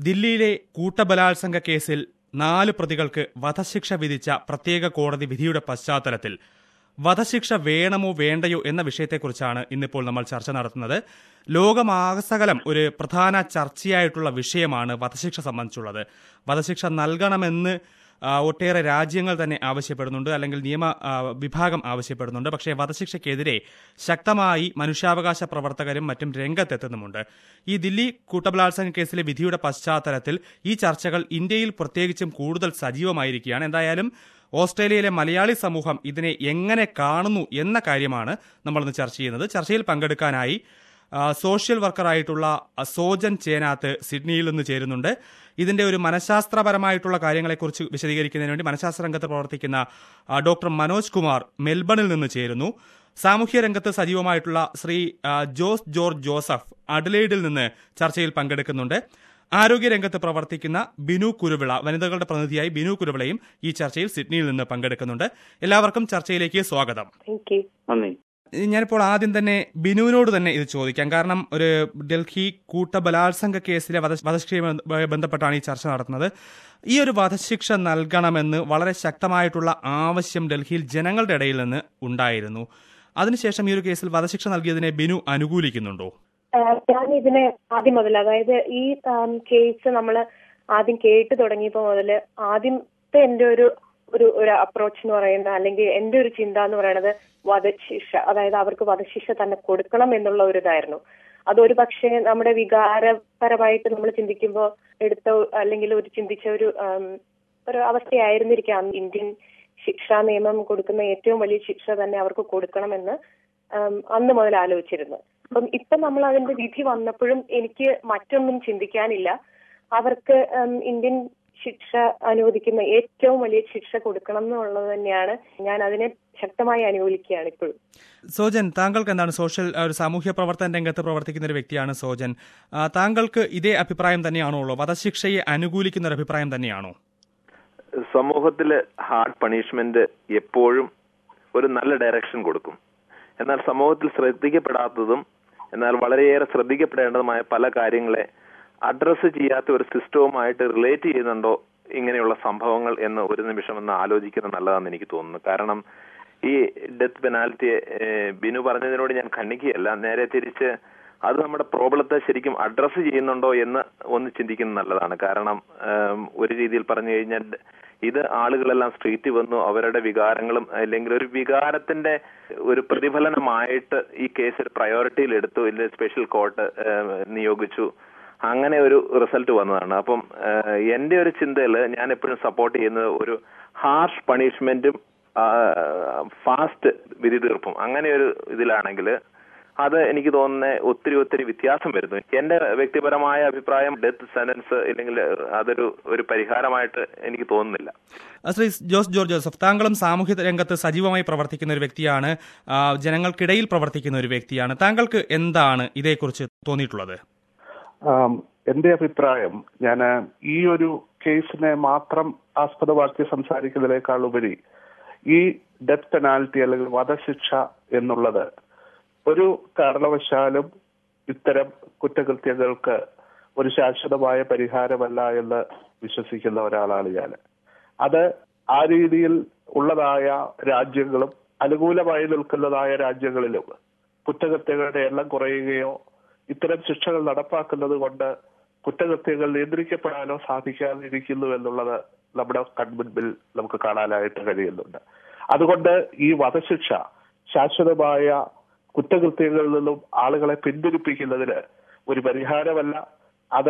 ദില്ലിയിലെ കൂട്ടബലാത്സംഗ കേസിൽ നാല് പ്രതികൾക്ക് വധശിക്ഷ വിധിച്ച പ്രത്യേക കോടതി വിധിയുടെ പശ്ചാത്തലത്തിൽ വധശിക്ഷ വേണമോ വേണ്ടയോ എന്ന വിഷയത്തെക്കുറിച്ചാണ് ഇന്നിപ്പോൾ നമ്മൾ ചർച്ച നടത്തുന്നത് ലോകമാസകലം ഒരു പ്രധാന ചർച്ചയായിട്ടുള്ള വിഷയമാണ് വധശിക്ഷ സംബന്ധിച്ചുള്ളത് വധശിക്ഷ നൽകണമെന്ന് ആ, ഒട്ടേറെ രാജ്യങ്ങൾ തന്നെ ആവശ്യപ്പെടുന്നുണ്ട് അല്ലെങ്കിൽ നിയമ ആ, വിഭാഗം ആവശ്യപ്പെടുന്നുണ്ട് പക്ഷേ വധശിക്ഷയ്ക്കെതിരെ ശക്തമായി മനുഷ്യാവകാശ പ്രവർത്തകരും മറ്റും രംഗത്തെത്തുന്നുമുണ്ട് ഈ ദില്ലി കൂട്ടബലാത്സംഗ കേസിലെ വിധിയുടെ പശ്ചാത്തലത്തിൽ ഈ ചർച്ചകൾ ഇന്ത്യയിൽ പ്രത്യേകിച്ചും കൂടുതൽ സജീവമായിരിക്കുകയാണ് എന്തായാലും ഓസ്ട്രേലിയയിലെ മലയാളി സമൂഹം ഇതിനെ എങ്ങനെ കാണുന്നു എന്ന കാര്യമാണ് നമ്മളിന്ന് ചർച്ച ചെയ്യുന്നത് ചർച്ചയിൽ പങ്കെടുക്കാനായി ആ, സോഷ്യൽ വർക്കറായിട്ടുള്ള ആ, സോജൻ ചേനാത്ത് സിഡ്നിയിൽ നിന്ന് ചേരുന്നുണ്ട് ഇതിന്റെ ഒരു മനഃശാസ്ത്രപരമായിട്ടുള്ള കാര്യങ്ങളെക്കുറിച്ച് വിശദീകരിക്കുന്നതിന് വേണ്ടി മനഃശാസ്ത്ര രംഗത്ത് പ്രവർത്തിക്കുന്ന ആ, ഡോക്ടർ മനോജ് കുമാർ മെൽബണിൽ നിന്ന് ചേരുന്നു സാമൂഹ്യ രംഗത്ത് സജീവമായിട്ടുള്ള ശ്രീ ആ, ജോസ് ജോർജ് ജോസഫ് അഡ്ലൈഡിൽ നിന്ന് ചർച്ചയിൽ പങ്കെടുക്കുന്നുണ്ട് ആരോഗ്യ രംഗത്ത് പ്രവർത്തിക്കുന്ന ബിനു കുരുവിള വനിതകളുടെ പ്രതിനിധിയായി ബിനു കുരുവിളയും ഈ ചർച്ചയിൽ സിഡ്നിയിൽ നിന്ന് പങ്കെടുക്കുന്നുണ്ട് എല്ലാവർക്കും ചർച്ചയിലേക്ക് സ്വാഗതം താങ്ക് യു നന്ദി ഞാനിപ്പോൾ ആദ്യം തന്നെ ബിനുവിനോട് തന്നെ ഇത് ചോദിക്കാം കാരണം ഒരു ഡൽഹി കൂട്ട ബലാത്സംഗ കേസിലെ വധ- വധശിക്ഷയുമായി ബന്ധപ്പെട്ടാണ് ഈ ചർച്ച നടത്തുന്നത് ഈ ഒരു വധശിക്ഷ നൽകണമെന്ന് വളരെ ശക്തമായിട്ടുള്ള ആവശ്യം ഡൽഹിയിൽ ജനങ്ങളുടെ ഇടയിൽ നിന്ന് ഉണ്ടായിരുന്നു അതിനുശേഷം ഈ ഒരു കേസിൽ വധശിക്ഷ നൽകിയതിനെ ബിനു അനുകൂലിക്കുന്നുണ്ടോ ആഹ് ഞാൻ ഇതിനെ ആദ്യം മുതൽ അതായത് ഈ ആം, കേസ് നമ്മൾ ആദ്യം കേട്ട് തുടങ്ങിയപ്പോൾ മുതൽ ആദ്യത്തെ എന്റെ ഒരു ഒരു ഒരു അപ്രോച്ച് എന്ന് പറയുന്ന അല്ലെങ്കിൽ എന്റെ ഒരു ചിന്ത എന്ന് പറയുന്നത് വധശിക്ഷ അതായത് അവർക്ക് വധശിക്ഷ തന്നെ കൊടുക്കണം എന്നുള്ള ഒരു ഇതായിരുന്നു അതൊരു പക്ഷേ നമ്മുടെ വികാരപരമായിട്ട് നമ്മൾ ചിന്തിക്കുമ്പോൾ എടുത്ത അല്ലെങ്കിൽ ഒരു ചിന്തിച്ച ഒരു ആം, ഒരു അവസ്ഥയായിരുന്നിരിക്കാം ഇന്ത്യൻ ശിക്ഷാ നിയമം കൊടുക്കുന്ന ഏറ്റവും വലിയ ശിക്ഷ തന്നെ അവർക്ക് കൊടുക്കണമെന്ന് ആം, അന്ന് മുതൽ ആലോചിച്ചിരുന്നു അപ്പം ഇപ്പൊ നമ്മൾ അതിന്റെ വിധി വന്നപ്പോഴും എനിക്ക് മറ്റൊന്നും ചിന്തിക്കാനില്ല അവർക്ക് ഉം, ഇന്ത്യൻ ശിക്ഷ അനുവദിക്കുന്ന ഏറ്റവും വലിയ ശിക്ഷ കൊടുക്കണം എന്നുള്ളത് തന്നെയാണ് ഞാൻ അതിനെ ശക്തമായി അനുകൂലിക്കുകയാണ് ഇപ്പോഴും സോജൻ താങ്കൾക്ക് എന്താണ് സോഷ്യൽ ആ, ഒരു സാമൂഹ്യ പ്രവർത്തന രംഗത്ത് പ്രവർത്തിക്കുന്ന ഒരു വ്യക്തിയാണ് സോജൻ ആ, താങ്കൾക്ക് ഇതേ അഭിപ്രായം തന്നെയാണോ ഉള്ളത് വധശിക്ഷയെ അനുകൂലിക്കുന്ന ഒരു അഭിപ്രായം തന്നെയാണോ സമൂഹത്തില് ഹാർഡ് പണിഷ്മെന്റ് എപ്പോഴും ഒരു നല്ല ഡയറക്ഷൻ കൊടുക്കും എന്നാൽ സമൂഹത്തിൽ ശ്രദ്ധിക്കപ്പെടാത്തതും എന്നാൽ വളരെയേറെ ശ്രദ്ധിക്കപ്പെടേണ്ടതുമായ പല കാര്യങ്ങളെ അഡ്രസ്സ് ചെയ്യാത്ത ഒരു സിസ്റ്റവുമായിട്ട് റിലേറ്റ് ചെയ്യുന്നുണ്ടോ ഇങ്ങനെയുള്ള സംഭവങ്ങൾ എന്ന് ഒരു നിമിഷം ഒന്ന് ആലോചിക്കുന്നത് നല്ലതാണെന്ന് എനിക്ക് തോന്നുന്നു കാരണം ഈ ഡെത്ത് പെനാൽറ്റിയെ ബിനു പറഞ്ഞതിനോട് ഞാൻ ഖണ്ഡിക്കുകയല്ല നേരെ തിരിച്ച് അത് നമ്മുടെ പ്രോബ്ലത്തെ ശരിക്കും അഡ്രസ്സ് ചെയ്യുന്നുണ്ടോ എന്ന് ഒന്ന് ചിന്തിക്കുന്നത് നല്ലതാണ് കാരണം ഉം, ഒരു രീതിയിൽ പറഞ്ഞു കഴിഞ്ഞാൽ ഇത് ആളുകളെല്ലാം സ്ട്രീറ്റിൽ വന്നു അവരുടെ വികാരങ്ങളും അല്ലെങ്കിൽ ഒരു വികാരത്തിന്റെ ഒരു പ്രതിഫലനമായിട്ട് ഈ കേസ് ഒരു പ്രയോറിറ്റിയിൽ എടുത്തു ഇല്ല സ്പെഷ്യൽ കോർട്ട് നിയോഗിച്ചു അങ്ങനെ ഒരു റിസൾട്ട് വന്നതാണ് അപ്പം ഏഹ്, എന്റെ ഒരു ചിന്തയിൽ ഞാൻ എപ്പോഴും സപ്പോർട്ട് ചെയ്യുന്നത് ഒരു ഹാർഷ് പണിഷ്മെന്റും ഫാസ്റ്റ് വിധി തീർപ്പും അങ്ങനെ ഒരു ഇതിലാണെങ്കിൽ അത് എനിക്ക് തോന്നുന്ന ഒത്തിരി ഒത്തിരി വ്യത്യാസം വരുന്നു എന്റെ വ്യക്തിപരമായ അഭിപ്രായം ഡെത്ത് സെന്റൻസ് ഇല്ലെങ്കിൽ അതൊരു ഒരു പരിഹാരമായിട്ട് എനിക്ക് തോന്നുന്നില്ല ആ, ശ്രീ ജോസ് ജോർജ് ജോസഫ് താങ്കളും സാമൂഹ്യ രംഗത്ത് സജീവമായി പ്രവർത്തിക്കുന്ന ഒരു വ്യക്തിയാണ് ആ, ജനങ്ങൾക്കിടയിൽ പ്രവർത്തിക്കുന്ന ഒരു വ്യക്തിയാണ് താങ്കൾക്ക് എന്താണ് ഇതേക്കുറിച്ച് തോന്നിയിട്ടുള്ളത് ആം, എന്റെ അഭിപ്രായം ഞാൻ ഈ ഒരു കേസിനെ മാത്രം ആസ്പദമാക്കി സംസാരിക്കുന്നതിനേക്കാൾ ഉപരി ഈ ഡെത്ത് പെനാൽറ്റി അല്ലെങ്കിൽ വധശിക്ഷ എന്നുള്ളത് ഒരു കാരണവശാലും ഇത്തരം കുറ്റകൃത്യങ്ങൾക്ക് ഒരു ശാശ്വതമായ പരിഹാരമല്ല എന്ന് വിശ്വസിക്കുന്ന ഒരാളാണ് ഞാൻ അത് ആ രീതിയിൽ ഉള്ളതായ രാജ്യങ്ങളും അനുകൂലമായി നിൽക്കുന്നതായ രാജ്യങ്ങളിലും കുറ്റകൃത്യങ്ങളുടെ എണ്ണം കുറയുകയോ ഇത്തരം ശിക്ഷകൾ നടപ്പാക്കുന്നത് കൊണ്ട് കുറ്റകൃത്യങ്ങൾ നിയന്ത്രിക്കപ്പെടാനോ സാധിക്കാതിരിക്കുന്നു എന്നുള്ളത് നമ്മുടെ കൺമുൻപിൽ നമുക്ക് കാണാനായിട്ട് കഴിയുന്നുണ്ട് അതുകൊണ്ട് ഈ വധശിക്ഷ ശാശ്വതമായ കുറ്റകൃത്യങ്ങളിൽ നിന്നും ആളുകളെ പിന്തിരിപ്പിക്കുന്നതിന് ഒരു പരിഹാരമല്ല അത്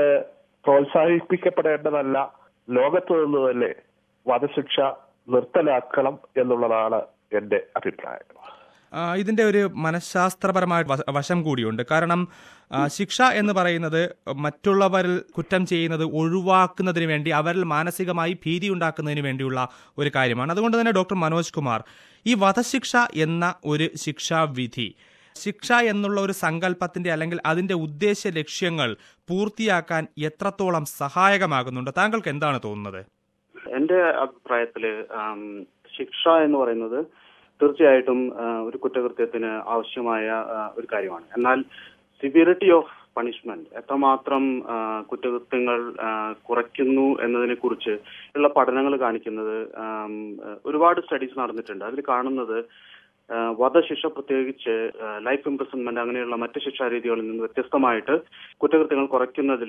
പ്രോത്സാഹിപ്പിക്കപ്പെടേണ്ടതല്ല ലോകത്ത് നിന്ന് തന്നെ വധശിക്ഷ നിർത്തലാക്കണം എന്നുള്ളതാണ് എന്റെ അഭിപ്രായം ആ, ഇതിന്റെ ഒരു മനഃശാസ്ത്രപരമായ വശ- വശം കൂടിയുണ്ട് കാരണം ആ, ശിക്ഷ എന്ന് പറയുന്നത് മറ്റുള്ളവരിൽ കുറ്റം ചെയ്യുന്നത് ഒഴിവാക്കുന്നതിന് വേണ്ടി അവരിൽ മാനസികമായി ഭീതി ഉണ്ടാക്കുന്നതിന് വേണ്ടിയുള്ള ഒരു കാര്യമാണ് അതുകൊണ്ട് തന്നെ ഡോക്ടർ മനോജ് കുമാർ ഈ വധശിക്ഷ എന്ന ഒരു ശിക്ഷാവിധി ശിക്ഷ എന്നുള്ള ഒരു സങ്കല്പത്തിന്റെ അല്ലെങ്കിൽ അതിന്റെ ഉദ്ദേശ ലക്ഷ്യങ്ങൾ പൂർത്തിയാക്കാൻ എത്രത്തോളം സഹായകമാകുന്നുണ്ട് താങ്കൾക്ക് എന്താണ് തോന്നുന്നത് എന്റെ അഭിപ്രായത്തില് ആം, ശിക്ഷ എന്ന് പറയുന്നത് തീർച്ചയായിട്ടും ആ, ഒരു കുറ്റകൃത്യത്തിന് ആവശ്യമായ ആ, ഒരു കാര്യമാണ് എന്നാൽ സിവിയറിറ്റി ഓഫ് പണിഷ്മെന്റ് എത്രമാത്രം ആ, കുറ്റകൃത്യങ്ങൾ ആ, കുറയ്ക്കുന്നു എന്നതിനെ കുറിച്ച് ഉള്ള പഠനങ്ങൾ കാണിക്കുന്നത് ആം, ഒരുപാട് സ്റ്റഡീസ് നടന്നിട്ടുണ്ട് അതിൽ കാണുന്നത് ആ, വധശിക്ഷ പ്രത്യേകിച്ച് ലൈഫ് ഇംപ്രസൺമെന്റ് അങ്ങനെയുള്ള മറ്റ് ശിക്ഷാരീതികളിൽ നിന്ന് വ്യത്യസ്തമായിട്ട് കുറ്റകൃത്യങ്ങൾ കുറയ്ക്കുന്നതിൽ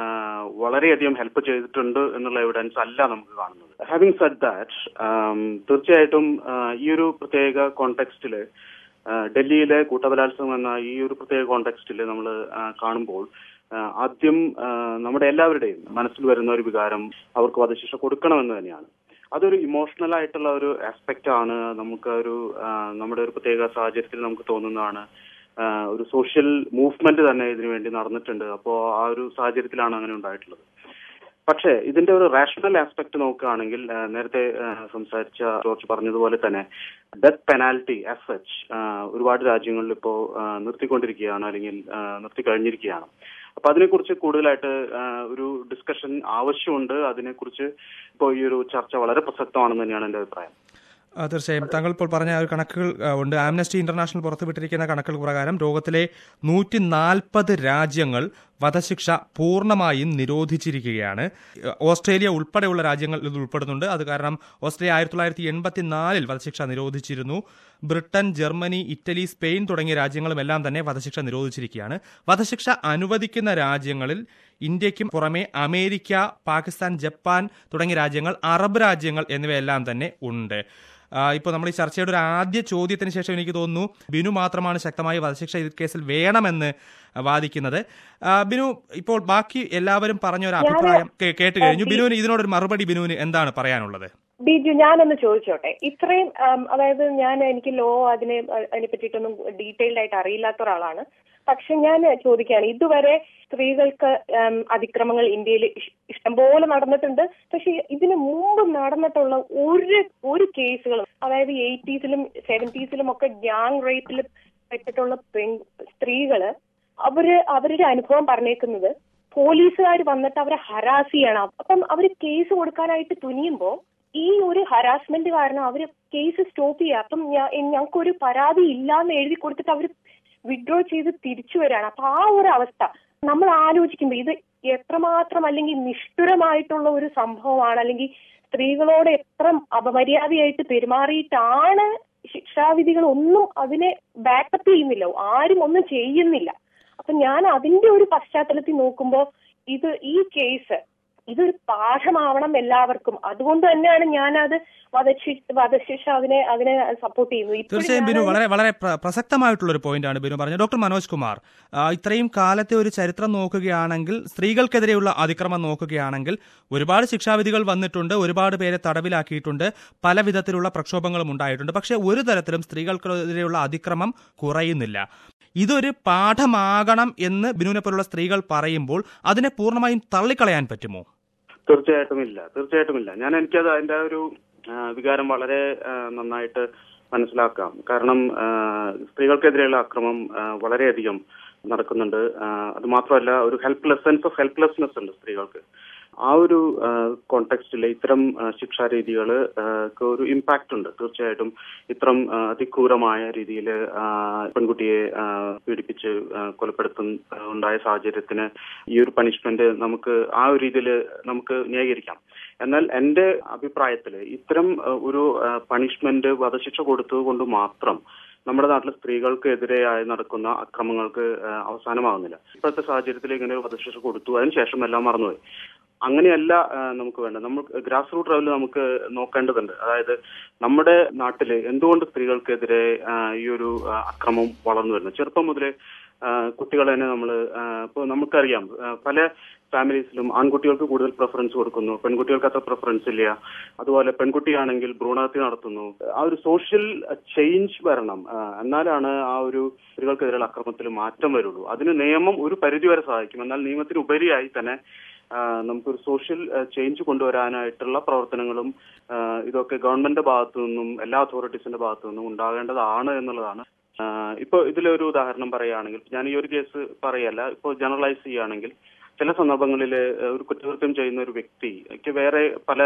വളരെയധികം ഹെൽപ്പ് ചെയ്തിട്ടുണ്ട് എന്നുള്ള എവിഡൻസ് അല്ല നമുക്ക് കാണുന്നത് ഹാവിംഗ് സെഡ് ദാറ്റ് തീർച്ചയായിട്ടും ആ, ഈ ഒരു പ്രത്യേക കോണ്ടെക്സ്റ്റില് ഡൽഹിയിലെ കൂട്ടബലാത്സംഗം എന്ന ഈ ഒരു പ്രത്യേക കോണ്ടെക്സ്റ്റിൽ നമ്മൾ കാണുമ്പോൾ ആ, ആദ്യം ആ, നമ്മുടെ എല്ലാവരുടെയും മനസ്സിൽ വരുന്ന ഒരു വികാരം അവർക്ക് വധശിക്ഷ കൊടുക്കണമെന്ന് തന്നെയാണ് അതൊരു ഇമോഷണൽ ആയിട്ടുള്ള ഒരു ആസ്പെക്റ്റ് ആണ് നമുക്ക് ഒരു ആ, നമ്മുടെ ഒരു പ്രത്യേക സാഹചര്യത്തിൽ നമുക്ക് തോന്നുന്നതാണ് ആ, ഒരു സോഷ്യൽ മൂവ്മെന്റ് തന്നെ ഇതിനു വേണ്ടി നടന്നിട്ടുണ്ട് അപ്പോൾ ആ ഒരു സാഹചര്യത്തിലാണ് അങ്ങനെ ഉണ്ടായിട്ടുള്ളത് പക്ഷേ ഇതിന്റെ ഒരു റാഷണൽ ആസ്പെക്ട് നോക്കുകയാണെങ്കിൽ ആ, നേരത്തെ ആ, സംസാരിച്ച ജോർജ് പറഞ്ഞതുപോലെ തന്നെ ഡെത്ത് പെനാൽറ്റി ആസ് സച്ച് ഒരുപാട് രാജ്യങ്ങളിൽ ഇപ്പോൾ നിർത്തിക്കൊണ്ടിരിക്കുകയാണ് അല്ലെങ്കിൽ ആ, നിർത്തി കഴിഞ്ഞിരിക്കുകയാണ് അപ്പൊ അതിനെക്കുറിച്ച് കൂടുതലായിട്ട് ആ, ഒരു ഡിസ്കഷൻ ആവശ്യമുണ്ട് അതിനെക്കുറിച്ച് ഇപ്പോൾ ഈ ഒരു ചർച്ച വളരെ പ്രസക്തമാണെന്ന് തന്നെയാണ് എന്റെ അഭിപ്രായം ആ, തീർച്ചയായും താങ്കൾ ഇപ്പോൾ പറഞ്ഞ ആ ഒരു കണക്കുകൾ ആ, ഉണ്ട് ആംനസ്റ്റി ഇന്റർനാഷണൽ പുറത്തുവിട്ടിരിക്കുന്ന കണക്കുകൾ പ്രകാരം ലോകത്തിലെ നൂറ്റി നാൽപ്പത് രാജ്യങ്ങൾ വധശിക്ഷ പൂർണ്ണമായും നിരോധിച്ചിരിക്കുകയാണ് ഓസ്ട്രേലിയ ഉൾപ്പെടെയുള്ള രാജ്യങ്ങൾ ഇത് ഉൾപ്പെടുന്നുണ്ട് അത് കാരണം ഓസ്ട്രേലിയ ആയിരത്തി തൊള്ളായിരത്തി എൺപത്തിനാലിൽ വധശിക്ഷ നിരോധിച്ചിരുന്നു ബ്രിട്ടൻ ജർമ്മനി ഇറ്റലി സ്പെയിൻ തുടങ്ങിയ രാജ്യങ്ങളുമെല്ലാം തന്നെ വധശിക്ഷ നിരോധിച്ചിരിക്കുകയാണ് വധശിക്ഷ അനുവദിക്കുന്ന രാജ്യങ്ങളിൽ ഇന്ത്യയ്ക്കും പുറമെ അമേരിക്ക പാകിസ്ഥാൻ ജപ്പാൻ തുടങ്ങിയ രാജ്യങ്ങൾ അറബ് രാജ്യങ്ങൾ എന്നിവയെല്ലാം തന്നെ ഉണ്ട് ഇപ്പോൾ നമ്മൾ ഈ ചർച്ചയുടെ ഒരു ആദ്യ ചോദ്യത്തിന് ശേഷം എനിക്ക് തോന്നുന്നു ബിനു മാത്രമാണ് ശക്തമായി വധശിക്ഷ ഈ കേസിൽ വേണമെന്ന് വാദിക്കുന്നത് ആ, ബിനു ഇപ്പോൾ ബാക്കി എല്ലാവരും പറഞ്ഞ ഒരു അഭിപ്രായം കേ- കേട്ട് കഴിഞ്ഞു ബിനുവിന് ഇതിനോടൊരു മറുപടി ബിനുവിന് എന്താണ് പറയാനുള്ളത് ബിജു ഞാനൊന്ന് ചോദിച്ചോട്ടെ ഇത്രയും ആം, അതായത് ഞാൻ എനിക്ക് ലോ അതിനെ അതിനെ പറ്റിയിട്ടൊന്നും ഡീറ്റെയിൽഡ് ആയിട്ട് അറിയില്ലാത്ത ഒരാളാണ് പക്ഷെ ഞാൻ ചോദിക്കുകയാണ് ഇതുവരെ സ്ത്രീകൾക്ക് ആം, അതിക്രമങ്ങൾ ഇന്ത്യയിൽ ഇഷ്- ഇഷ്ടംപോലെ നടന്നിട്ടുണ്ട് പക്ഷെ ഇതിനു മുമ്പ് നടന്നിട്ടുള്ള ഒരു ഒരു കേസുകളും അതായത് എയ്റ്റീസിലും സെവന്റീസിലും ഒക്കെ ഗ്യാങ് റേപ്പിൽ പെട്ടിട്ടുള്ള പെൺ സ്ത്രീകള് അവര് അവരുടെ അനുഭവം പറഞ്ഞേക്കുന്നത് പോലീസുകാർ വന്നിട്ട് അവരെ ഹരാസ് ചെയ്യണം അപ്പം അവര് കേസ് കൊടുക്കാനായിട്ട് തുനിയുമ്പോ ഈ ഒരു ഹരാസ്മെന്റ് കാരണം അവര് കേസ് സ്റ്റോപ്പ് ചെയ്യുക അപ്പം ഞങ്ങൾക്ക് ഒരു പരാതി ഇല്ലാന്ന് എഴുതി കൊടുത്തിട്ട് അവര് വിഡ്രോ ചെയ്ത് തിരിച്ചു വരികയാണ് അപ്പൊ ആ ഒരു അവസ്ഥ നമ്മൾ ആലോചിക്കുമ്പോൾ ഇത് എത്രമാത്രം അല്ലെങ്കിൽ നിഷ്ഠുരമായിട്ടുള്ള ഒരു സംഭവമാണ് അല്ലെങ്കിൽ സ്ത്രീകളോട് എത്ര അപമര്യാദയായിട്ട് പെരുമാറിയിട്ടാണ് ശിക്ഷാവിധികൾ ഒന്നും അതിനെ ബാക്കപ്പ് ചെയ്യുന്നില്ല ആരും ഒന്നും ചെയ്യുന്നില്ല അപ്പൊ ഞാൻ അതിന്റെ ഒരു പശ്ചാത്തലത്തിൽ നോക്കുമ്പോ ഇത് ഈ കേസ് ഇതൊരു പാഠമാവണം എല്ലാവർക്കും അതുകൊണ്ട് തന്നെയാണ് ഞാനത് വധശിക്ഷ വധശിക്ഷ അതിനെ അതിനെ സപ്പോർട്ട് ചെയ്യുന്നു ഇപ്പോഴും തീർച്ചയായും ബിനു ഞാനത് വളരെ വളരെ പ്ര- പ്രസക്തമായിട്ടുള്ള ഒരു പോയിന്റാണ് ബിനു പറഞ്ഞത് ഡോക്ടർ മനോജ് കുമാർ ആ, ഇത്രയും കാലത്തെ ഒരു ചരിത്രം നോക്കുകയാണെങ്കിൽ സ്ത്രീകൾക്കെതിരെയുള്ള അതിക്രമം നോക്കുകയാണെങ്കിൽ ഒരുപാട് ശിക്ഷാവിധികൾ വന്നിട്ടുണ്ട് ഒരുപാട് പേരെ തടവിലാക്കിയിട്ടുണ്ട് പല വിധത്തിലുള്ള പ്രക്ഷോഭങ്ങളും ഉണ്ടായിട്ടുണ്ട് പക്ഷേ ഒരു തരത്തിലും സ്ത്രീകൾക്കെതിരെയുള്ള അതിക്രമം കുറയുന്നില്ല ഇതൊരു പാഠമാകണം എന്ന് ബിനുവിനെ പോലുള്ള സ്ത്രീകൾ പറയുമ്പോൾ അതിനെ പൂർണ്ണമായും തള്ളിക്കളയാൻ പറ്റുമോ തീർച്ചയായിട്ടും ഇല്ല തീർച്ചയായിട്ടും ഇല്ല ഞാൻ എനിക്കത് അതിന്റെ ആ ഒരു ആ, വികാരം വളരെ ആ, നന്നായിട്ട് മനസ്സിലാക്കാം കാരണം ആ, സ്ത്രീകൾക്കെതിരെയുള്ള അക്രമം ആ, വളരെയധികം നടക്കുന്നുണ്ട് ആ, അത് മാത്രമല്ല ഒരു ഹെൽപ്ലെസ് സെൻസ് ഓഫ് ഹെൽപ്ലെസ്നെസ് ഉണ്ട് സ്ത്രീകൾക്ക് ആ ഒരു കോണ്ടെക്സ്റ്റിൽ ഇത്തരം ആ, ശിക്ഷാരീതികൾ ഒരു ഇമ്പാക്റ്റ് ഉണ്ട് തീർച്ചയായിട്ടും ഇത്തരം ആ, അതിക്രൂരമായ രീതിയിൽ പെൺകുട്ടിയെ ആ, പീഡിപ്പിച്ച് ആ, കൊലപ്പെടുത്തുന്ന ആ, ഉണ്ടായ സാഹചര്യത്തിന് ഈ ഒരു പണിഷ്മെന്റ് നമുക്ക് ആ ഒരു രീതിയിൽ നമുക്ക് ന്യായീകരിക്കാം എന്നാൽ എന്റെ അഭിപ്രായത്തിൽ ഇത്തരം ആ, ഒരു പണിഷ്മെന്റ് വധശിക്ഷ കൊടുത്തത് കൊണ്ട് മാത്രം നമ്മുടെ നാട്ടിലെ സ്ത്രീകൾക്ക് എതിരെയായി നടക്കുന്ന അക്രമങ്ങൾക്ക് ആ, അവസാനമാകുന്നില്ല ഇപ്പോഴത്തെ സാഹചര്യത്തിൽ ഇങ്ങനെ ഒരു വധശിക്ഷ കൊടുത്തു അതിനുശേഷം എല്ലാം മറന്നുപോയി അങ്ങനെയല്ല ആ, നമുക്ക് വേണ്ടത് നമ്മൾ ഗ്രാസ് റൂട്ട് ലെവലിൽ നമുക്ക് നോക്കേണ്ടതുണ്ട് അതായത് നമ്മുടെ നാട്ടില് എന്തുകൊണ്ട് സ്ത്രീകൾക്കെതിരെ ആ, ഈ ഒരു ആ, അക്രമം വളർന്നു വരുന്നു ചെറുപ്പം മുതലേ ആ, കുട്ടികളെ തന്നെ നമ്മൾ ഇപ്പോൾ നമുക്കറിയാം ആ, പല ഫാമിലീസിലും ആൺകുട്ടികൾക്ക് കൂടുതൽ പ്രിഫറൻസ് കൊടുക്കുന്നു പെൺകുട്ടികൾക്ക് അത്ര പ്രിഫറൻസ് ഇല്ല അതുപോലെ പെൺകുട്ടിയാണെങ്കിൽ ഭ്രൂണഹത്യ നടത്തുന്നു ആ ഒരു സോഷ്യൽ ചേഞ്ച് വരണം ആ, എന്നാലാണ് ആ ഒരു സ്ത്രീകൾക്കെതിരെയുള്ള അക്രമത്തിൽ മാറ്റം വരുള്ളൂ അതിന് നിയമം ഒരു പരിധി വരെ സഹായിക്കും എന്നാൽ നിയമത്തിന് ഉപരിയായി തന്നെ ആ, നമുക്കൊരു സോഷ്യൽ ചേഞ്ച് കൊണ്ടുവരാനായിട്ടുള്ള പ്രവർത്തനങ്ങളും ആ, ഇതൊക്കെ ഗവൺമെന്റിന്റെ ഭാഗത്തു നിന്നും എല്ലാ അതോറിറ്റീസിന്റെ ഭാഗത്തു നിന്നും ഉണ്ടാകേണ്ടതാണ് എന്നുള്ളതാണ് ആ, ഇപ്പൊ ഇതിലൊരു ഉദാഹരണം പറയുകയാണെങ്കിൽ ഞാൻ ഈ ഒരു കേസ് പറയല്ല ഇപ്പോൾ ജനറലൈസ് ചെയ്യുകയാണെങ്കിൽ ചില സന്ദർഭങ്ങളിൽ ഒരു കുറ്റകൃത്യം ചെയ്യുന്ന ഒരു വ്യക്തിക്ക് വേറെ പല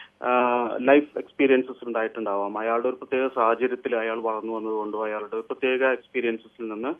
ലൈഫ് എക്സ്പീരിയൻസസ് ഉണ്ടായിട്ടുണ്ടാവാം അയാളുടെ ഒരു പ്രത്യേക സാഹചര്യത്തിൽ അയാൾ വളർന്നു വന്നതുകൊണ്ടോ അയാളുടെ ഒരു പ്രത്യേക എക്സ്പീരിയൻസസിൽ നിന്ന്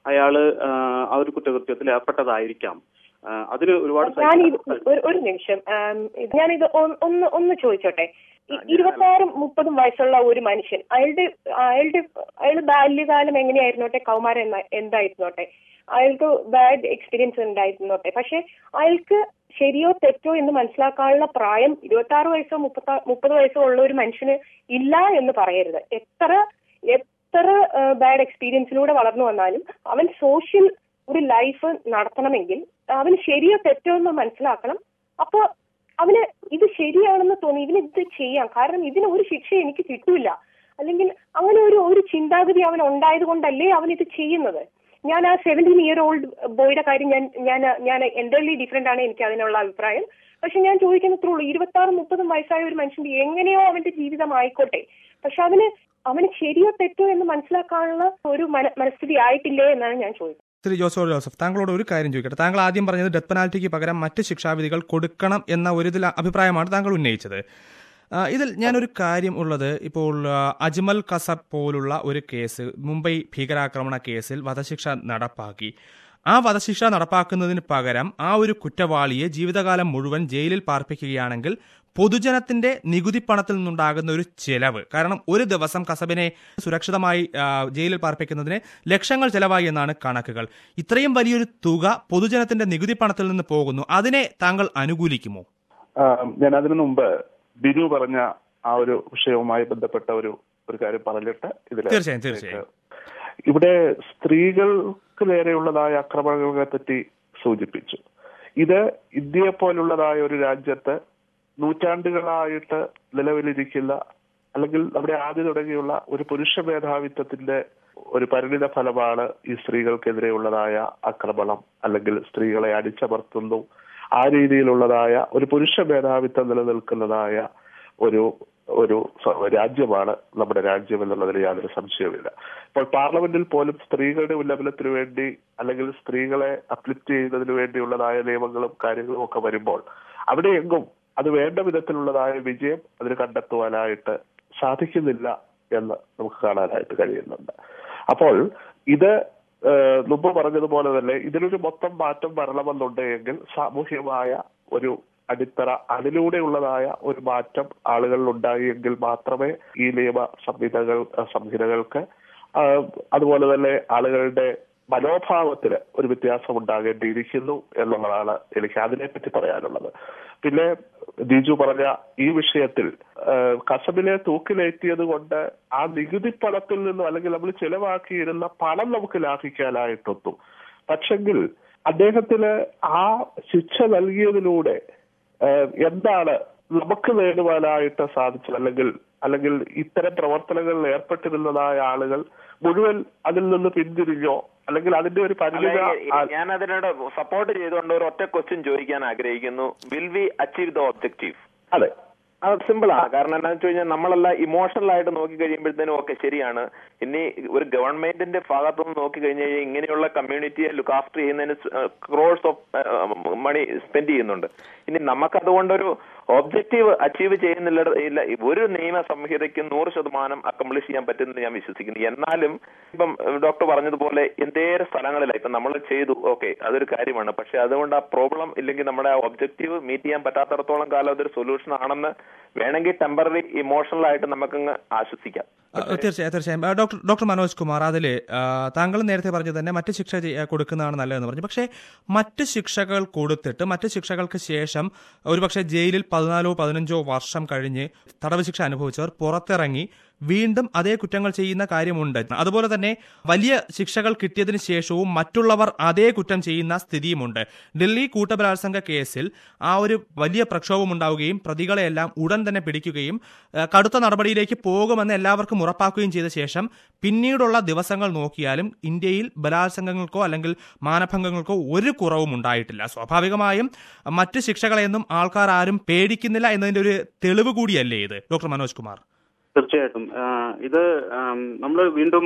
അയാള് ആ, ആ ഒരു കുറ്റകൃത്യത്തിൽ ഏർപ്പെട്ടതായിരിക്കാം ആ, അതിന് ഒരുപാട് ഞാൻ ഇത് ഒരു ഒരു നിമിഷം ആം, ഇത് ഞാനിത് ഒന്ന് ഒന്ന് ഒന്ന് ചോദിച്ചോട്ടെ ഈ ഇരുപത്താറും മുപ്പതും വയസ്സുള്ള ഒരു മനുഷ്യൻ അയാളുടെ അയാളുടെ അയാൾ ബാല്യകാലം എങ്ങനെയായിരുന്നോട്ടെ കൗമാരം എന്ന- എന്തായിരുന്നോട്ടെ അയാൾക്ക് ബാഡ് എക്സ്പീരിയൻസ് ഉണ്ടായിരുന്നോട്ടെ പക്ഷെ അയാൾക്ക് ശരിയോ തെറ്റോ എന്ന് മനസ്സിലാക്കാനുള്ള പ്രായം ഇരുപത്തി ആറ് വയസ്സോ മുപ്പത്തി മുപ്പത് വയസ്സോ ഉള്ള ഒരു മനുഷ്യന് ഇല്ല എന്ന് പറയരുത് എത്ര എത്ര ബാഡ് എക്സ്പീരിയൻസിലൂടെ വളർന്നു വന്നാലും അവൻ സോഷ്യൽ ഒരു ലൈഫ് നടത്തണമെങ്കിൽ അവന് ശരിയോ തെറ്റോ എന്ന് മനസ്സിലാക്കണം അപ്പൊ അവന് ഇത് ശരിയാണെന്ന് തോന്നി ഇവന് ഇത് ചെയ്യാം കാരണം ഇതിന് ഒരു ശിക്ഷ എനിക്ക് കിട്ടൂല അല്ലെങ്കിൽ അങ്ങനെ ഒരു ഒരു ചിന്താഗതി അവൻ ഉണ്ടായത് കൊണ്ടല്ലേ അവൻ ഇത് ചെയ്യുന്നത് ഞാൻ ആ സെവൻറ്റീൻ ഇയർ ഓൾഡ് ബോയുടെ കാര്യം ഞാൻ ഞാൻ ഞാൻ എൻ്റർലി ഡിഫറെന്റ് ആണ് എനിക്ക് അതിനുള്ള അഭിപ്രായം പക്ഷെ ഞാൻ ചോദിക്കുന്നത്രേ ഉള്ളൂ ഇരുപത്തി ആറ് മുപ്പതും വയസ്സായ ഒരു മനുഷ്യന്റെ എങ്ങനെയോ അവന്റെ ജീവിതം ആയിക്കോട്ടെ പക്ഷെ അവന് അവന് ശരിയോ തെറ്റോ എന്ന് മനസ്സിലാക്കാനുള്ള ഒരു മന മനസ്ഥിതി ആയിട്ടില്ലേ എന്നാണ് ഞാൻ ചോദിക്കുന്നത് ശ്രീ ജോസോ ജോസഫ് താങ്കളോട് ഒരു കാര്യം ചോദിക്കട്ടെ താങ്കൾ ആദ്യം പറഞ്ഞത് ഡെത്ത് പെനാൽറ്റിക്ക് പകരം മറ്റ് ശിക്ഷാവിധികൾ കൊടുക്കണം എന്ന ഒരു ഇതിൽ അഭിപ്രായമാണ് താങ്കൾ ഉന്നയിച്ചത് ആ, ഇതിൽ ഞാനൊരു കാര്യം ഉള്ളത് ഇപ്പോൾ ആ, അജ്മൽ കസബ് പോലുള്ള ഒരു കേസ് മുംബൈ ഭീകരാക്രമണ കേസിൽ വധശിക്ഷ നടപ്പാക്കി ആ വധശിക്ഷ നടപ്പാക്കുന്നതിന് പകരം ആ ഒരു കുറ്റവാളിയെ ജീവിതകാലം മുഴുവൻ ജയിലിൽ പാർപ്പിക്കുകയാണെങ്കിൽ പൊതുജനത്തിന്റെ നികുതി പണത്തിൽ നിന്നുണ്ടാകുന്ന ഒരു ചെലവ് കാരണം ഒരു ദിവസം കസബിനെ സുരക്ഷിതമായി ആ, ജയിലിൽ പാർപ്പിക്കുന്നതിന് ലക്ഷങ്ങൾ ചെലവായി എന്നാണ് കണക്കുകൾ ഇത്രയും വലിയൊരു തുക പൊതുജനത്തിന്റെ നികുതി പണത്തിൽ നിന്ന് പോകുന്നു അതിനെ താങ്കൾ അനുകൂലിക്കുമോ ആ, ഞാൻ അതിനു മുമ്പ് ബിനു പറഞ്ഞ ആ ഒരു വിഷയവുമായി ബന്ധപ്പെട്ട ഒരു ഒരു കാര്യം പറഞ്ഞിട്ട് ഇതിൽ തീർച്ചയായും തീർച്ചയായും ഇവിടെ സ്ത്രീകൾക്ക് നേരെയുള്ളതായ ആക്രമണങ്ങളെ പറ്റി സൂചിപ്പിച്ചു ഇത് ഇന്ത്യയെ പോലുള്ളതായ ഒരു രാജ്യത്ത് നൂറ്റാണ്ടുകളായിട്ട് നിലവിലിരിക്കുന്ന അല്ലെങ്കിൽ നമ്മുടെ ആദ്യം തുടങ്ങിയുള്ള ഒരു പുരുഷ മേധാവിത്വത്തിന്റെ ഒരു പരിണിത ഫലമാണ് ഈ സ്ത്രീകൾക്കെതിരെയുള്ളതായ ആക്രമണം അല്ലെങ്കിൽ സ്ത്രീകളെ അടിച്ചമർത്തുന്നു ആ രീതിയിലുള്ളതായ ഒരു പുരുഷ മേധാവിത്വം നിലനിൽക്കുന്നതായ ഒരു ഒരു സ- രാജ്യമാണ് നമ്മുടെ രാജ്യം എന്നുള്ളതിൽ യാതൊരു സംശയവുമില്ല ഇപ്പോൾ പാർലമെന്റിൽ പോലും സ്ത്രീകളുടെ ഉന്നമനത്തിന് വേണ്ടി അല്ലെങ്കിൽ സ്ത്രീകളെ അപ്ലിഫ്റ്റ് ചെയ്യുന്നതിന് വേണ്ടിയുള്ളതായ നിയമങ്ങളും കാര്യങ്ങളും ഒക്കെ വരുമ്പോൾ അവിടെയെങ്കും അത് വേണ്ട വിധത്തിലുള്ളതായ വിജയം അതിന് കണ്ടെത്തുവാനായിട്ട് സാധിക്കുന്നില്ല എന്ന് നമുക്ക് കാണാനായിട്ട് കഴിയുന്നുണ്ട് അപ്പോൾ ഇത് ഏഹ്, മുമ്പ് പറഞ്ഞതുപോലെ തന്നെ ഇതിനൊരു മൊത്തം മാറ്റം വരണമെന്നുണ്ടെങ്കിൽ സാമൂഹ്യമായ ഒരു അടിത്തറ അതിലൂടെയുള്ളതായ ഒരു മാറ്റം ആളുകളിൽ ഉണ്ടായെങ്കിൽ മാത്രമേ ഈ നിയമ സംഹിതകൾ സംഹിതകൾക്ക് ആ, അതുപോലെ തന്നെ ആളുകളുടെ മനോഭാവത്തിന് ഒരു വ്യത്യാസം ഉണ്ടാകേണ്ടിയിരിക്കുന്നു എന്നുള്ളതാണ് എനിക്ക് അതിനെപ്പറ്റി പറയാനുള്ളത് പിന്നെ ദിജു പറഞ്ഞ ഈ വിഷയത്തിൽ ആ, കസബിനെ തൂക്കിലേറ്റിയത് കൊണ്ട് ആ നികുതി പണത്തിൽ നിന്നും അല്ലെങ്കിൽ നമ്മൾ ചെലവാക്കിയിരുന്ന പണം നമുക്ക് ലാഭിക്കാനായിട്ടൊത്തും പക്ഷെങ്കിൽ അദ്ദേഹത്തിന് ആ ശിക്ഷ നൽകിയതിലൂടെ ഏഹ് എന്താണ് നമുക്ക് നേടുവാനായിട്ട് സാധിച്ചത് അല്ലെങ്കിൽ അല്ലെങ്കിൽ ഇത്തരം പ്രവർത്തനങ്ങളിൽ ഏർപ്പെട്ടിരുന്നതായ ആളുകൾ മുഴുവൻ അതിൽ നിന്ന് പിന്തിരിഞ്ഞോ അല്ലെങ്കിൽ അതിന്റെ ഒരു പരിമിത ആ- ഞാൻ അതിനോട് സപ്പോർട്ട് ചെയ്തുകൊണ്ട് ഒരു ഒറ്റ ക്വസ്റ്റ്യൻ ചോദിക്കാൻ ആഗ്രഹിക്കുന്നു will we achieve the objective അതെ അത് സിമ്പിൾ ആണ് കാരണം എന്താണെന്ന് വെച്ച് കഴിഞ്ഞാൽ നമ്മളെല്ലാം ഇമോഷണൽ ആയിട്ട് നോക്കി കഴിയുമ്പോഴത്തേനും ഒക്കെ ശരിയാണ് ഇനി ഒരു ഗവൺമെന്റിന്റെ ഭാഗത്തു നിന്ന് നോക്കി കഴിഞ്ഞു കഴിഞ്ഞാൽ ഇങ്ങനെയുള്ള കമ്മ്യൂണിറ്റിയെ ലുക്ക് ആഫ്റ്റർ ചെയ്യുന്നതിന് ക്രോഴ്സ് ഓഫ് മണി സ്പെൻഡ് ചെയ്യുന്നുണ്ട് ഇനി നമുക്ക് അതുകൊണ്ടൊരു ഒബ്ജക്റ്റീവ് അച്ചീവ് ചെയ്യുന്നില്ല ഇല്ല ഒരു നിയമ സംഹിതയ്ക്ക് നൂറ് ശതമാനം അക്കംപ്ലിഷ് ചെയ്യാൻ പറ്റുമെന്ന് ഞാൻ വിശ്വസിക്കുന്നു എന്നാലും ഇപ്പം ഡോക്ടർ പറഞ്ഞതുപോലെ എന്തേറെ സ്ഥലങ്ങളിലായി ഇപ്പം നമ്മൾ ചെയ്തു ഓക്കെ അതൊരു കാര്യമാണ് പക്ഷെ അതുകൊണ്ട് ആ പ്രോബ്ലം ഇല്ലെങ്കിൽ നമ്മുടെ ആ ഒബ്ജക്റ്റീവ് മീറ്റ് ചെയ്യാൻ പറ്റാത്തടത്തോളം കാലം അതൊരു സൊല്യൂഷൻ ആണെന്ന് വേണമെങ്കിൽ ടെമ്പററി ഇമോഷണൽ ആയിട്ട് നമുക്കങ്ങ് ആശ്വസിക്കാം ആ, തീർച്ചയായും തീർച്ചയായും ആ, ഡോക്ടർ ഡോക്ടർ മനോജ് കുമാർ അതിൽ താങ്കൾ നേരത്തെ പറഞ്ഞത് തന്നെ മറ്റ് ശിക്ഷ ചെയ്യ- കൊടുക്കുന്നതാണ് നല്ലതെന്ന് പറഞ്ഞു പക്ഷേ മറ്റ് ശിക്ഷകൾ കൊടുത്തിട്ട് മറ്റ് ശിക്ഷകൾക്ക് ശേഷം ഒരുപക്ഷെ ജയിലിൽ പതിനാലോ പതിനഞ്ചോ വർഷം കഴിഞ്ഞ് തടവ് ശിക്ഷ അനുഭവിച്ചവർ പുറത്തിറങ്ങി വീണ്ടും അതേ കുറ്റങ്ങൾ ചെയ്യുന്ന കാര്യമുണ്ട് അതുപോലെ തന്നെ വലിയ ശിക്ഷകൾ കിട്ടിയതിനു ശേഷവും മറ്റുള്ളവർ അതേ കുറ്റം ചെയ്യുന്ന സ്ഥിതിയുമുണ്ട് ഡൽഹി കൂട്ടബലാത്സംഗ കേസിൽ ആ ഒരു വലിയ പ്രക്ഷോഭം ഉണ്ടാവുകയും പ്രതികളെയെല്ലാം ഉടൻ തന്നെ പിടിക്കുകയും ആ, കടുത്ത നടപടിയിലേക്ക് പോകുമെന്ന് എല്ലാവർക്കും ഉറപ്പാക്കുകയും ചെയ്ത ശേഷം പിന്നീടുള്ള ദിവസങ്ങൾ നോക്കിയാലും ഇന്ത്യയിൽ ബലാത്സംഗങ്ങൾക്കോ അല്ലെങ്കിൽ മാനഭംഗങ്ങൾക്കോ ഒരു കുറവും ഉണ്ടായിട്ടില്ല സ്വാഭാവികമായും മറ്റ് ശിക്ഷകളെയൊന്നും ആൾക്കാർ ആരും പേടിക്കുന്നില്ല എന്നതിന്റെ ഒരു തെളിവ് കൂടിയല്ലേ ഇത് ഡോക്ടർ മനോജ് കുമാർ തീർച്ചയായിട്ടും ആ, ഇത് നമ്മൾ വീണ്ടും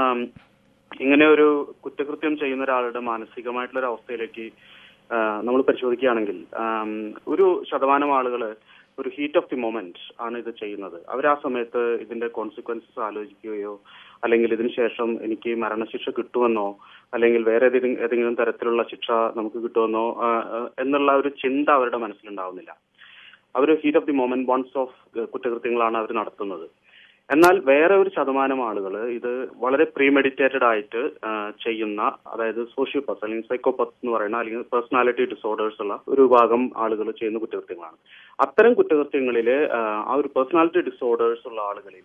ഇങ്ങനെ ഒരു കുറ്റകൃത്യം ചെയ്യുന്ന ഒരാളുടെ മാനസികമായിട്ടുള്ള ഒരു അവസ്ഥയിലേക്ക് നമ്മൾ പരിശോധിക്കുകയാണെങ്കിൽ ആം, ഒരു ശതമാനം ആളുകൾ ഒരു ഹീറ്റ് ഓഫ് ദി മൊമെന്റ് ആണ് ഇത് ചെയ്യുന്നത് അവർ ആ സമയത്ത് ഇതിന്റെ കോൺസിക്വൻസസ് ആലോചിക്കുകയോ അല്ലെങ്കിൽ ഇതിന് ശേഷം എനിക്ക് മരണശിക്ഷ കിട്ടുമെന്നോ അല്ലെങ്കിൽ വേറെ ഏതെങ്കിലും ഏതെങ്കിലും തരത്തിലുള്ള ശിക്ഷ നമുക്ക് കിട്ടുമെന്നോ ആ, ആ, എന്നുള്ള ഒരു ചിന്ത അവരുടെ മനസ്സിലുണ്ടാവുന്നില്ല അവർ heat of the moment ones of കുറ്റകൃത്യങ്ങളാണ് അവർ നടത്തുന്നത് എന്നാൽ വേറെ ഒരു ശതമാനം ആളുകൾ ഇത് വളരെ പ്രീമെഡിറ്റേറ്റഡ് ആയിട്ട് ആ, ചെയ്യുന്ന അതായത് സോഷ്യോപത്ത് അല്ലെങ്കിൽ സൈക്കോപത്ത് എന്ന് പറയുന്ന അല്ലെങ്കിൽ പേഴ്സണാലിറ്റി ഡിസോർഡേഴ്സ് ഉള്ള ഒരു വിഭാഗം ആളുകൾ ചെയ്യുന്ന കുറ്റകൃത്യങ്ങളാണ് അത്തരം കുറ്റകൃത്യങ്ങളിൽ ആ ഒരു പേഴ്സണാലിറ്റി ഡിസോർഡേഴ്സ് ഉള്ള ആളുകളിൽ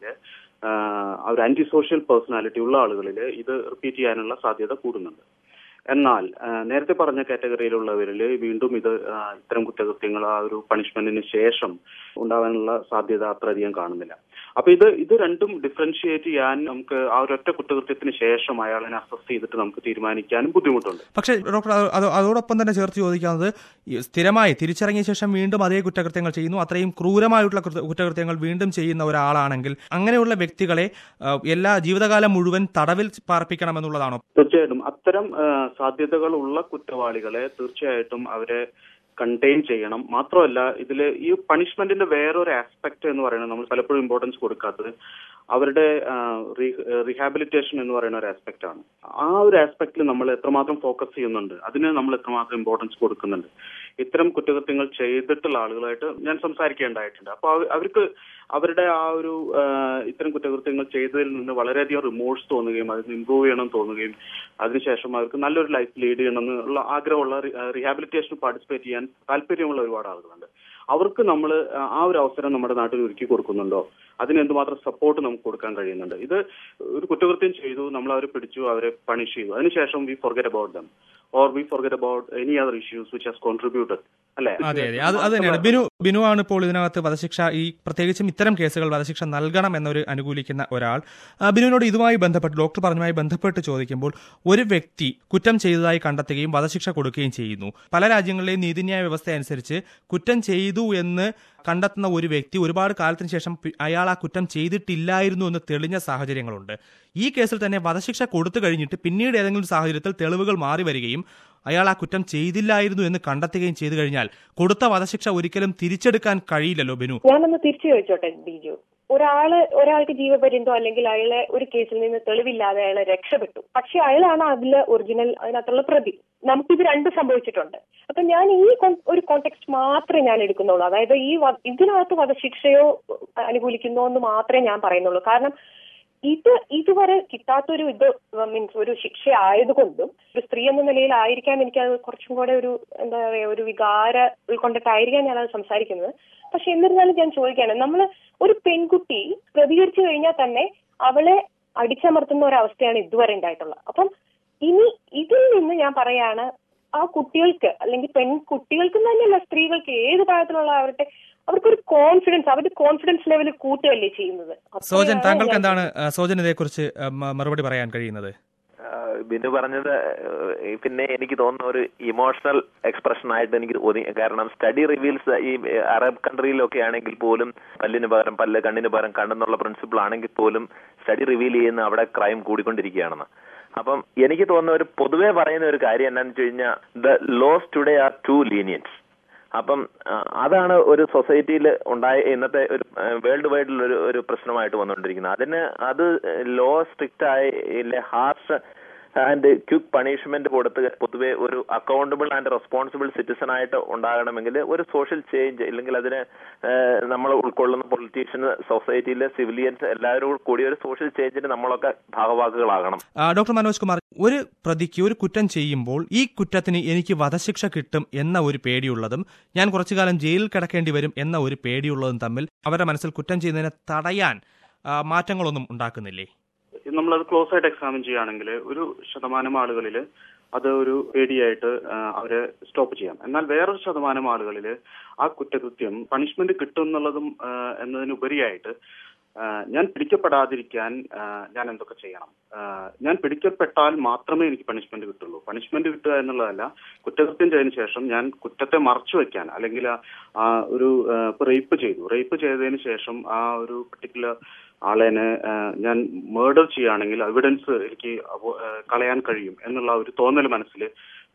ആ ഒരു ആന്റി സോഷ്യൽ പേഴ്സണാലിറ്റി ഉള്ള ആളുകളിൽ ഇത് റിപ്പീറ്റ് ചെയ്യാനുള്ള സാധ്യത കൂടുന്നുണ്ട് എന്നാൽ ആ, നേരത്തെ പറഞ്ഞ കാറ്റഗറിയിലുള്ളവരിൽ വീണ്ടും ഇത് ആ, ഇത്തരം കുറ്റകൃത്യങ്ങൾ ആ ഒരു പണിഷ്മെന്റിന് ശേഷം ഉണ്ടാവാനുള്ള സാധ്യത അത്രയധികം കാണുന്നില്ല അപ്പൊ ഇത് ഇത് രണ്ടും ഡിഫറൻഷിയേറ്റ് ചെയ്യാൻ നമുക്ക് ആ ഒരൊറ്റ കുറ്റകൃത്യത്തിന് ശേഷം അയാളെ അസസ് ചെയ്തിട്ട് നമുക്ക് തീരുമാനിക്കാനും ബുദ്ധിമുട്ടുണ്ട് പക്ഷേ ഡോക്ടർ അത് അത് അതോടൊപ്പം തന്നെ ചേർത്ത് ചോദിക്കാവുന്നത് ഈ സ്ഥിരമായി തിരിച്ചിറങ്ങിയ ശേഷം വീണ്ടും അതേ കുറ്റകൃത്യങ്ങൾ ചെയ്യുന്നു അത്രയും ക്രൂരമായിട്ടുള്ള കൃത- കുറ്റകൃത്യങ്ങൾ വീണ്ടും ചെയ്യുന്ന ഒരാളാണെങ്കിൽ അങ്ങനെയുള്ള വ്യക്തികളെ ആ, എല്ലാ ജീവിതകാലം മുഴുവൻ തടവിൽ പാർപ്പിക്കണമെന്നുള്ളതാണോ തീർച്ചയായിട്ടും അത്തരം ആ, സാധ്യതകളുള്ള കുറ്റവാളികളെ തീർച്ചയായിട്ടും അവരെ കണ്ടെയ്ൻ ചെയ്യണം മാത്രമല്ല ഇതിൽ ഈ പണിഷ്മെന്റിന്റെ വേറൊരു ആസ്പെക്ട് എന്ന് പറയുന്നത് നമ്മൾ പലപ്പോഴും ഇമ്പോർട്ടൻസ് കൊടുക്കാത്തത് അവരുടെ റീഹാബിലിറ്റേഷൻ എന്ന് പറയുന്ന ഒരു ആസ്പെക്ട് ആണ് ആ ഒരു ആസ്പെക്റ്റിൽ നമ്മൾ എത്രമാത്രം ഫോക്കസ് ചെയ്യുന്നുണ്ട് അതിന് നമ്മൾ എത്രമാത്രം ഇമ്പോർട്ടൻസ് കൊടുക്കുന്നുണ്ട് ഇത്തരം കുറ്റകൃത്യങ്ങൾ ചെയ്തിട്ടുള്ള ആളുകളായിട്ട് ഞാൻ സംസാരിക്കേണ്ടതായിട്ടുണ്ട് അപ്പൊ അവ- അവർക്ക് അവരുടെ ആ ഒരു ആ, ഇത്തരം കുറ്റകൃത്യങ്ങൾ ചെയ്തതിൽ നിന്ന് വളരെയധികം റിമോഴ്സ് തോന്നുകയും അതിന് ഇമ്പ്രൂവ് ചെയ്യണം തോന്നുകയും അതിനുശേഷം അവർക്ക് നല്ലൊരു ലൈഫ് ലീഡ് ചെയ്യണം എന്നുള്ള ആഗ്രഹമുള്ള റീഹാബിലിറ്റേഷൻ പാർട്ടിസിപ്പേറ്റ് ചെയ്യാൻ താല്പര്യമുള്ള ഒരുപാട് ആളുകളുണ്ട് അവർക്ക് നമ്മൾ ആ ഒരു അവസരം നമ്മുടെ നാട്ടിൽ ഒരുക്കി കൊടുക്കുന്നുണ്ടോ അതിന് എന്തുമാത്രം സപ്പോർട്ട് നമുക്ക് കൊടുക്കാൻ കഴിയുന്നുണ്ട് ഇത് ഒരു കുറ്റകൃത്യം ചെയ്തു നമ്മൾ അവരെ പിടിച്ചു അവരെ പണിഷ് ചെയ്തു അതിനുശേഷം we forget about them or we forget about any other issues which has contributed അല്ലെ അതെ അതെ അത് അത് തന്നെയാണ് ബിനു ബിനു ആണ് ഇപ്പോൾ ഇതിനകത്ത് വധശിക്ഷ ഈ പ്രത്യേകിച്ചും ഇത്തരം കേസുകൾ വധശിക്ഷ നൽകണം എന്നൊരു അനുകൂലിക്കുന്ന ഒരാൾ ആ, ബിനുവിനോട് ഇതുമായി ബന്ധപ്പെട്ട് ഡോക്ടർ പറഞ്ഞുമായി ബന്ധപ്പെട്ട് ചോദിക്കുമ്പോൾ ഒരു വ്യക്തി കുറ്റം ചെയ്തതായി കണ്ടെത്തുകയും വധശിക്ഷ കൊടുക്കുകയും ചെയ്യുന്നു പല രാജ്യങ്ങളിലെയും നീതിന്യായ വ്യവസ്ഥ അനുസരിച്ച് കുറ്റം ചെയ്തു എന്ന് കണ്ടെത്തുന്ന ഒരു വ്യക്തി ഒരുപാട് കാലത്തിന് ശേഷം പി- അയാൾ ആ കുറ്റം ചെയ്തിട്ടില്ലായിരുന്നു എന്ന് തെളിഞ്ഞ സാഹചര്യങ്ങളുണ്ട് ഈ കേസിൽ തന്നെ വധശിക്ഷ കൊടുത്തു കഴിഞ്ഞിട്ട് പിന്നീട് ഏതെങ്കിലും സാഹചര്യത്തിൽ തെളിവുകൾ മാറി വരികയും അയാൾ ആ കുറ്റം ചെയ്തില്ലായിരുന്നു എന്ന് കണ്ടെത്തുകയും ചെയ്തു കഴിഞ്ഞാൽ കൊടുത്ത വധശിക്ഷ ഒരിക്കലും തിരിച്ചെടുക്കാൻ കഴിയില്ലല്ലോ ബിനു ഞാനൊന്ന് തിരിച്ചു ചോദിച്ചോട്ടെ ബിജു ഒരാള് ഒരാൾക്ക് ജീവപര്യന്തോ അല്ലെങ്കിൽ അയാളെ ഒരു കേസിൽ നിന്ന് തെളിവില്ലാതെ അയാളെ രക്ഷപ്പെട്ടു പക്ഷെ അയാളാണ് അതില് ഒറിജിനൽ അതിനകത്തുള്ള പ്രതി നമുക്കിത് രണ്ടും സംഭവിച്ചിട്ടുണ്ട് അപ്പൊ ഞാൻ ഈ con- ഒരു കോണ്ടെക്സ്റ്റ് മാത്രമേ ഞാൻ എടുക്കുന്നുള്ളൂ അതായത് ഈ വ- ഇതിനകത്ത് വധശിക്ഷയോ അനുകൂലിക്കുന്നോ എന്ന് മാത്രമേ ഞാൻ പറയുന്നുള്ളൂ കാരണം ഇത് ഇതുവരെ കിട്ടാത്തൊരു ഇത് മീൻസ് ഒരു ശിക്ഷ ആയതുകൊണ്ടും ഒരു സ്ത്രീ എന്ന നിലയിലായിരിക്കാം എനിക്ക് അത് കുറച്ചും കൂടെ ഒരു എന്താ പറയാ ഒരു വികാര ഉൾക്കൊണ്ടിട്ടായിരിക്കാം ഞാൻ അത് സംസാരിക്കുന്നത് പക്ഷെ എന്നിരുന്നാലും ഞാൻ ചോദിക്കാണ് നമ്മൾ ഒരു പെൺകുട്ടി പ്രതികരിച്ചു കഴിഞ്ഞാൽ തന്നെ അവളെ അടിച്ചമർത്തുന്ന ഒരു അവസ്ഥയാണ് ഇതുവരെ ഉണ്ടായിട്ടുള്ളത് അപ്പം ഇനി ഇതിൽ നിന്ന് ഞാൻ പറയാണ് ആ കുട്ടികൾക്ക് അല്ലെങ്കിൽ പെൺകുട്ടികൾക്ക് തന്നെയല്ല സ്ത്രീകൾക്ക് ഏത് പ്രായത്തിലുള്ള അവരുടെ അവർക്കൊരു കോൺഫിഡൻസ് അവരുടെ കോൺഫിഡൻസ് ലെവൽ കൂട്ടുകയല്ലേ ചെയ്യുന്നത് സോജൻ അപ്പോഴാണ് താങ്കൾക്ക് ഞാൻ എന്താണ് ആ, സോജൻ ഇതേക്കുറിച്ച് ആ, മ- മറുപടി പറയാൻ കഴിയുന്നത് ആ, ബിനു പറഞ്ഞത് ഏഹ്, പിന്നെ എനിക്ക് തോന്നുന്ന ഒരു ഇമോഷണൽ എക്സ്പ്രഷൻ ആയിട്ട് എനിക്ക് തോന്നി കാരണം സ്റ്റഡി റിവീൽസ് ഈ അറബ് കൺട്രിയിലൊക്കെ ആണെങ്കിൽ പോലും പല്ലിന് പകരം പല്ല് കണ്ണിന് പകരം കണ്ണെന്നുള്ള പ്രിൻസിപ്പിൾ ആണെങ്കിൽ പോലും സ്റ്റഡി റിവീൽ ചെയ്യുന്ന അവിടെ ക്രൈം കൂടിക്കൊണ്ടിരിക്കുകയാണെന്ന് അപ്പം എനിക്ക് തോന്നുന്ന ഒരു പൊതുവെ പറയുന്ന ഒരു കാര്യം എന്താണെന്ന് വെച്ച് കഴിഞ്ഞാൽ the laws today are too lenience അപ്പം ആ, അതാണ് ഒരു സൊസൈറ്റിയിൽ ഉണ്ടായ ഇന്നത്തെ ഒരു വേൾഡ് വൈഡിൽ ഒരു ഒരു പ്രശ്നമായിട്ട് വന്നുകൊണ്ടിരിക്കുന്നത് അതിന് അത് ലോ സ്ട്രിക്റ്റ് ആയ ഹാർഷ് ആൻഡ് ക്വിക്ക് പണിഷ്മെന്റ് കൊടുത്ത് പൊതുവെ ഒരു അക്കൗണ്ടബിൾ ആൻഡ് റെസ്പോൺസിബിൾ സിറ്റിസൺ ആയിട്ട് ഉണ്ടാകണമെങ്കിൽ ഒരു സോഷ്യൽ ചേഞ്ച് ഇല്ലെങ്കിൽ അതിന് നമ്മൾ ഉൾക്കൊള്ളുന്ന പൊളിറ്റീഷ്യൻസ് സൊസൈറ്റിയിലെ സിവിലിയൻസ് എല്ലാവരും കൂടി ഒരു സോഷ്യൽ ചേഞ്ചിന് നമ്മളൊക്കെ ഭാഗവാക്കുകളാകണം ആ, ഡോക്ടർ മനോജ് കുമാർ ഒരു പ്രതിക്ക് ഒരു കുറ്റം ചെയ്യുമ്പോൾ ഈ കുറ്റത്തിന് എനിക്ക് വധശിക്ഷ കിട്ടും എന്ന ഒരു പേടിയുള്ളതും ഞാൻ കുറച്ചു കാലം ജയിലിൽ കിടക്കേണ്ടി വരും എന്ന ഒരു പേടിയുള്ളതും തമ്മിൽ അവരുടെ മനസ്സിൽ കുറ്റം ചെയ്യുന്നതിനെ തടയാൻ ആ, മാറ്റങ്ങളൊന്നും ഉണ്ടാക്കുന്നില്ലേ നമ്മളത് ക്ലോസ് ആയിട്ട് എക്സാമിൻ ചെയ്യുകയാണെങ്കിൽ ഒരു ശതമാനം ആളുകളിൽ അത് ഒരു പേടിയായിട്ട് ആ, അവരെ സ്റ്റോപ്പ് ചെയ്യാം എന്നാൽ വേറൊരു ശതമാനം ആളുകളിൽ ആ കുറ്റകൃത്യം പണിഷ്മെന്റ് കിട്ടും എന്നുള്ളതും ആ, എന്നതിനുപരിയായിട്ട് ആ, ഞാൻ പിടിക്കപ്പെടാതിരിക്കാൻ ആ, ഞാൻ എന്തൊക്കെ ചെയ്യണം ആ, ഞാൻ പിടിക്കപ്പെട്ടാൽ മാത്രമേ എനിക്ക് പണിഷ്മെന്റ് കിട്ടുള്ളൂ പണിഷ്മെന്റ് കിട്ടുക എന്നുള്ളതല്ല കുറ്റകൃത്യം ചെയ്തതിനു ശേഷം ഞാൻ കുറ്റത്തെ മറച്ചു വെക്കാൻ അല്ലെങ്കിൽ ആ- ആ ഒരു ആ, ഇപ്പൊ റേപ്പ് ചെയ്തു റേപ്പ് ചെയ്തതിന് ശേഷം ആ ഒരു പർട്ടിക്കുലർ ആളെനെ ആ, ഞാൻ മേർഡർ ചെയ്യുകയാണെങ്കിൽ എവിഡൻസ് എനിക്ക് അവോ- ആ, കളയാൻ കഴിയും എന്നുള്ള ഒരു തോന്നൽ മനസ്സിൽ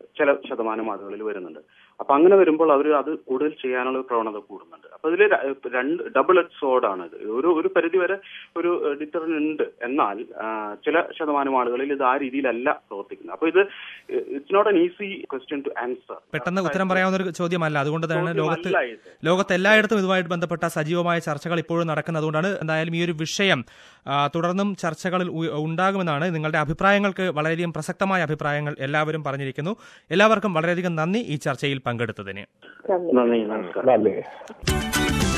ചില ശതമാനം ആളുകളിൽ വരുന്നുണ്ട് അപ്പൊ അങ്ങനെ വരുമ്പോൾ അവർ അത് കൂടുതൽ ചെയ്യാനുള്ള ഒരു പ്രവണത കൂടുന്നുണ്ട് അപ്പൊ ഇതിൽ രണ്ട് ഡബിൾ എഡ് സോഡാണ് ഇത് ഒരു ഒരു പരിധി വരെ ഒരു ഡിറ്ററിൻ ഉണ്ട് എന്നാൽ ആ, ചില ശതമാനം ആളുകളിൽ ഇത് ആ രീതിയിലല്ല പ്രവർത്തിക്കുന്നത് അപ്പൊ ഇത് it's not an easy question to answer പെട്ടെന്ന് ഉത്തരം പറയാവുന്ന ഒരു ചോദ്യമല്ല അതുകൊണ്ട് തന്നെ ലോകത്ത് ലോകത്ത് എല്ലായിടത്തും ഇതുമായിട്ട് ബന്ധപ്പെട്ട സജീവമായ ചർച്ചകൾ ഇപ്പോഴും നടക്കുന്നത് അതുകൊണ്ടാണ് എന്തായാലും ഈ ഒരു വിഷയം ആ, തുടർന്നും ചർച്ചകളിൽ ഉ- ഉണ്ടാകുമെന്നാണ് നിങ്ങളുടെ അഭിപ്രായങ്ങൾക്ക് വളരെയധികം പ്രസക്തമായ അഭിപ്രായങ്ങൾ എല്ലാവരും പറഞ്ഞിരിക്കുന്നു എല്ലാവർക്കും വളരെയധികം നന്ദി ഈ ചർച്ചയിൽ പങ്കെടുത്തതിന് നന്ദി നന്ദി നമസ്കാരം നന്ദി